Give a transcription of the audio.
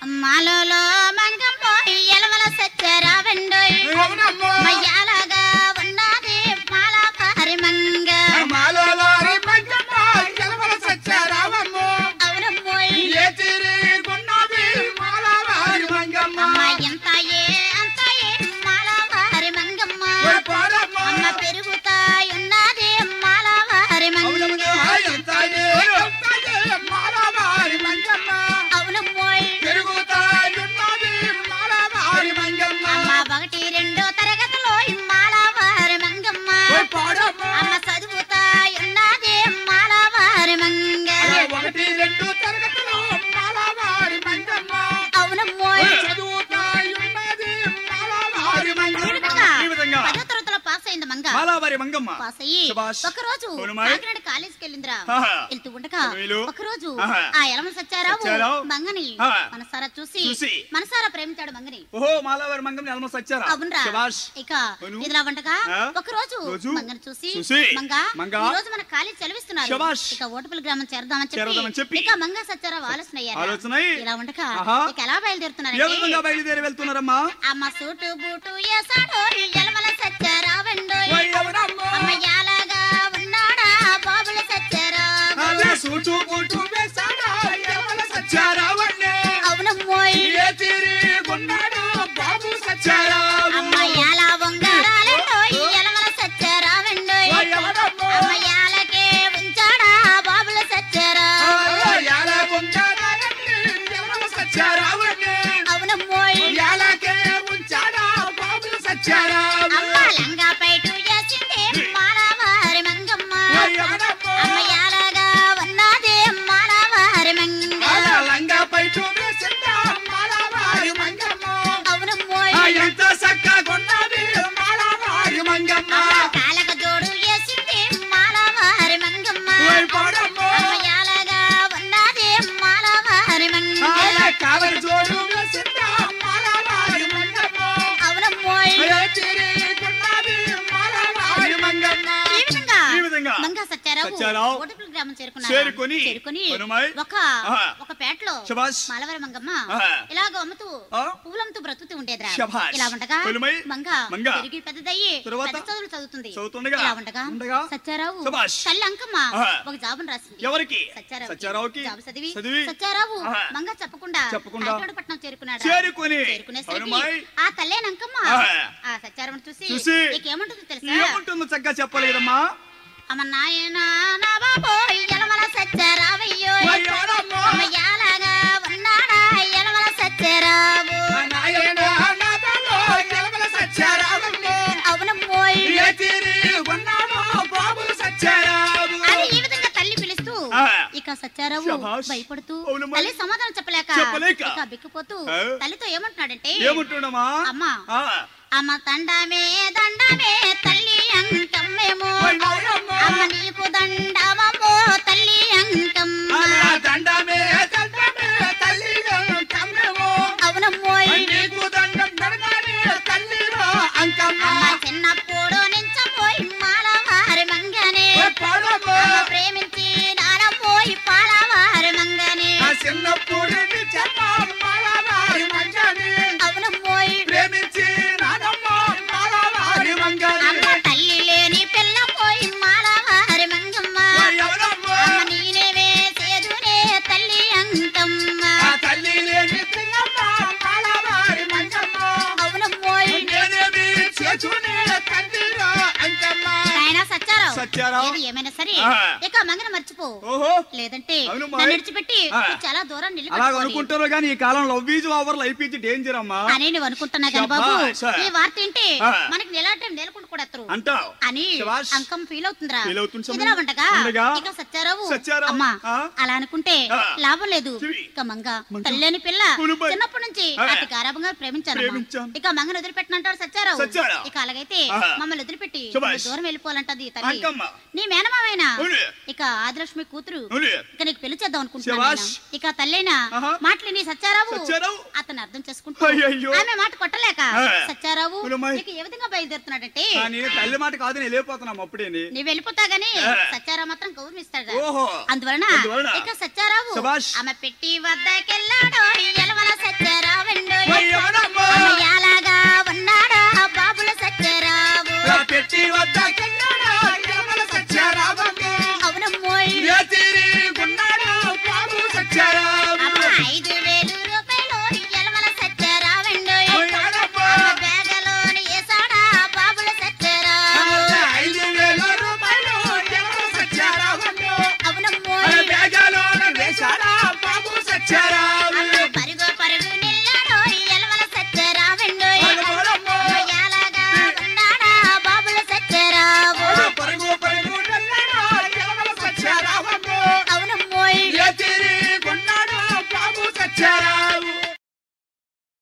మాలలో మంగం పోయి ఎలవల సచ్చరావండోయ్ అవునమ్మో. మయ్యాలగా ఉన్నది మాల పారి మంగ మాలోలారి మంగమ్మ ఎలవల సత్యారావమ్మో. అవునమ్మోయ్ ఏ తిరిగున్నది మాలవారి మంగమ్మ. అమ్మ ఎంత ఏ అంత ఏ మాల పారి మంగమ్మ ఓ పోరమ్మ. అమ్మ పెరుగుతాయున్నది మాల పారి మంగ ఎంతయే, ఎంతయే మాలవారి మంగమ్మ. అవునమ్మోయ్ పెరుగుతాయున్నది మాలవారి మంగమ్మ. అమ్మ ఒకటి రెండో తరగతిలో ఈ మాల పారి మంగమ్మ ఓ పోరమ్మ. అమ్మ చదువుతాయున్నది మాల పారి మంగ ఒకటి రెండు తరగతులు మాలవారి మంగమ్మ. అవునమ్మోయ్ చదువుతాయున్నది మాలవారి మంగమ్మ. ఈ విధంగా ఈ విధంగా. పదో తరగతిలో పాస్ అయింది మంగ మాలావారి మంగమ్మ పాస్ అయ్యి శభాష్. ఒక రోజు అవునమ్మాయ్. కాకినాడ కాలేజీకి వెళ్ళిందిరా ఆహా. వెళ్తూ ఉండగా వీలు. ఒక రోజు ఆహా. ఆ ఎలమ సచ్చారావు సత్యారావు. మంగని ఆహా. మనసారా చూసి చూసి. మనసారా ప్రేమించాడు మంగని ఓహో మాలావారి మంగం నెలమ సచ్చారా అవునరా శభాష్ ఇక అవును. ఇదిలా ఉండగా ఆ? ఒక రోజు రోజు. మంగని చూసి చూసి. మంగ మంగ. ఈ రోజు మన కాలేజ్ సెలవిస్తున్నారు శభాష్. ఇక ఓటపల్లి గ్రామం చేరదామని చేరదామని చెప్పి. చెప్పి ఇక మంగ సచ్చారావు ఆలోచన అయ్యారు ఆలోచన అయ్యి. ఇలా ఉండగా ఆహా. ఇక ఎలా ఏ విధంగా బయలుదేరుతున్నారు బయలుదేరి వెళ్తున్నారమ్మా అమ్మ సూటు బూటు ఏసాడో ఎలమల సచ్చారావండో ఓయ్ ఎవరమ్మా? అమ్మ యాలగా ఉన్నాడా బాబుల సచ్చారావు అలా సూటు బూటు వేశాడా ఎవల సత్యారావన్నే. అవునమ్మోయ్ ఏ తిరిగున్నాడు బాబు సత్యారావు. అమ్మ యాల వంగరాలండో ఎలమల సచ్చారావండో ఓ ఎవరమ్మా? అమ్మ యాలకే ఉంచాడా బాబుల సచ్చారావు అలా యాల కొంచాడారండి ఎవల సత్యారావన్నే. అవునమ్మోయ్ యాలకే ఉంచాడా బాబు సత్యారావు. అమ్మ లంగా పైటు చేసింది మానవారి మంగమ్మ ఓ ఎవరమ్మా? అమ్మ యాలగా ఉన్నది మానవారి మంగ అలా లంగా పైటు వేసిందా మాలవారి మంగమ్మ. అవునమ్మోయ్ ఆ ఎంత చక్కగున్నది మాలవారి మంగమ్మ. కాలక జోడు వేసింది మాలవారి మంగమ్మ ఓయ్ పోడమ్మో. అమ్మయాలగా ఉన్నది మాలవారి మంగ అలా కావలి జోడు వేసిందా మాలవారి మంగమ్మ. అవునమ్మోయ్ ఏ తిరిగున్నది మాలవారి మంగమ్మ. ఈ విధంగా ఈ విధంగా మంగ సత్యారావు సత్యారావు ఓటపల్లి గ్రామం చేరుకున్నారు చేరుకొని, చేరుకొని హనుమాయ్. ఒక ఆహా. ఒక పేటలో శభాష్. మాలవారి మంగమ్మ ఆహా. ఇలాగ అమ్ముతూ ఆ? పువ్వులమ్ముతూ బ్రతుకుతూ ఉండేదిరా శభాష్. ఇలా ఉండగా హనుమాయ్. మంగ మంగ. పెరిగి పెద్దదయ్యి తరువాత? పెద్ద చదువులు చదువుతుంది చదువుతుండగా? ఇలా ఉండగా ఉండగా? సత్యారావు శభాష్. తల్లి అంకమ్మ ఆహా. ఒక జాబును రాసింది ఎవరికి సత్యారావుకి సత్యారావుకి జాబు చదివి చదివి సత్యారావు ఆహా. మంగ చెప్పకుండా చెప్పకుండా కాకినాడపట్నం చేరుకున్నాడు చేరుకొని చేరుకునేసరికి హనుమాయ్. ఆ తల్లే నంకమ్మ ఆహా. ఆ సత్యారావుని చూసి చూసి నీకేముంటుందో తెలుసా ఏముంటుందో చక్కగా చెప్పలేదమ్మా అమ్మ నాయన నా బాబో ఎలమల సత్యారావయ్యో ఓయ్ ఎవరమ్మా? అమ్మ యాలగా ఉన్నాడా ఎలమల సత్యారావు ఆ నాయనా నా బాబో ఎలమల సత్యారావన్నే. అవునమ్మోయ్ ఏ తిరిగున్నాడు బాబు సత్యారావు. అని ఈ విధంగా తల్లి పిలుస్తూ ఆ. ఇక సత్యారావు శభాష్. భయపడుతూ అవునమ్మా. తల్లి సమాధానం చెప్పలేక చెప్పలేక. ఇక బిక్కుపోతూ ఆ. తల్లితో ఏమంటున్నాడంటే ఏముంటుండమ్మా అమ్మా ఆ, అమ్మ తండమే దండమే తల్లి అంకమ్మేమో ఓయ్ నాయనమ్మా. అమ్మ నీకు దండమమ్మో తల్లి అంకమ్మ అలా దండమే దండమే తల్లిలో కమ్మేమో. అవునమ్మోయ్ నీకు దండం పెడతానే తల్లిలో అంకమ్మ. అమ్మ చిన్నప్పుడు నించపోయి మాలవారి మంగనే ఓ పాడమ్మా. అమ్మ ప్రేమించి నానమ్మోయి పాలవారి మంగనే ఆ చిన్నప్పుడు నీ చెమ్మ మాలవారి మంగని. అవునమ్మోయ్ ప్రేమించి నానమ్మ మాలవారి మంగని. అమ్మ తల్లి లేని పిల్ల పోయి మాలవారి మంగమ్మ ఓ ఎవరమ్మా? అమ్మ నేనే వేసేదునే తల్లి అంకమ్మ ఆ తల్లి లేని పిల్లమ్మ మాలవారి మంగమ్మ. అవునమ్మోయ్ నేనేమి చేసునే తల్లిలో అంకమ్మ. ఆయన సచ్చారావు సత్యారావు. ఏది ఏమైనా సరే ఆ. ఇక మంగన మర్చిపో ఓహో లేదంటే అవునమ్మా. నన్ను విడిచిపెట్టి ఆ. నువ్వు చాలా దూరం అలాగ నిలబెట్టుకోవాలి అనుకుంటారు కానీ ఈ కాలం love is over life is danger అమ్మా అని నువ్వు అనుకుంటున్నా కానీ బాబు శభాష్. ఈ వార్త ఏంటి ఆ. మనకి నెలాటే నేలకుంటూ కూడా ఎత్తరు అంటావు అని శభాష్. అంకం ఫీల్ అవుతుందిరా ఫీల్ అవుతుంది సమయం. ఇదిలా ఉండగా ఉండగా ఇక సచ్చారావు సత్యారావు. అమ్మా ఆ. అలా అనుకుంటే ఆ. లాభం లేదు చెవి. ఇక మంగ మంగ. తల్లేని పిల్ల కునుబై. చిన్నప్పటి నుంచి ఆ. అతి గారాభంగా ప్రేమించాను ప్రేమించాను. ఇక మంగను వదిలిపెట్టినంటాడు సచ్చారావు సత్యారావు. ఇక అలాగైతే ఆహా. మమ్మల్ని వదిలిపెట్టి శభాష్. నువ్వు దూరం వెళ్ళిపోవాలంటది ఈ తల్లి అంకమ్మ. నీ మేనమావైనా అవును. ఇక ఆదిలక్ష్మి కూతురు అవును. ఇక నీకు పెళ్లి చేద్దాం అనుకుంటున్నాను శభాష్. నాయనా. ఇక తల్లైనా ఆహా. మాటలు నీ సచ్చారావు సత్యారావు. అతను అర్థం చేసుకుంటూ అయ్యయ్యో. ఆమె మాట కొట్టలేక ఆ. సచ్చారావు అవునమ్మాయి. ఇక ఏ విధంగా బయలుదేరుతున్నాడంటే కానీ తల్లి మాట కాదు నేను వెళ్ళిపోతున్నాం అప్పుడేని నీవు వెళ్ళిపోతా గానీ ఆ. సచ్చారావు మాత్రం గౌరవిస్తాడు ఓహో అందువలన అందువలన. ఇక సచ్చారావు శభాష్. ఆమె పెట్టి వద్దకెళ్ళాడో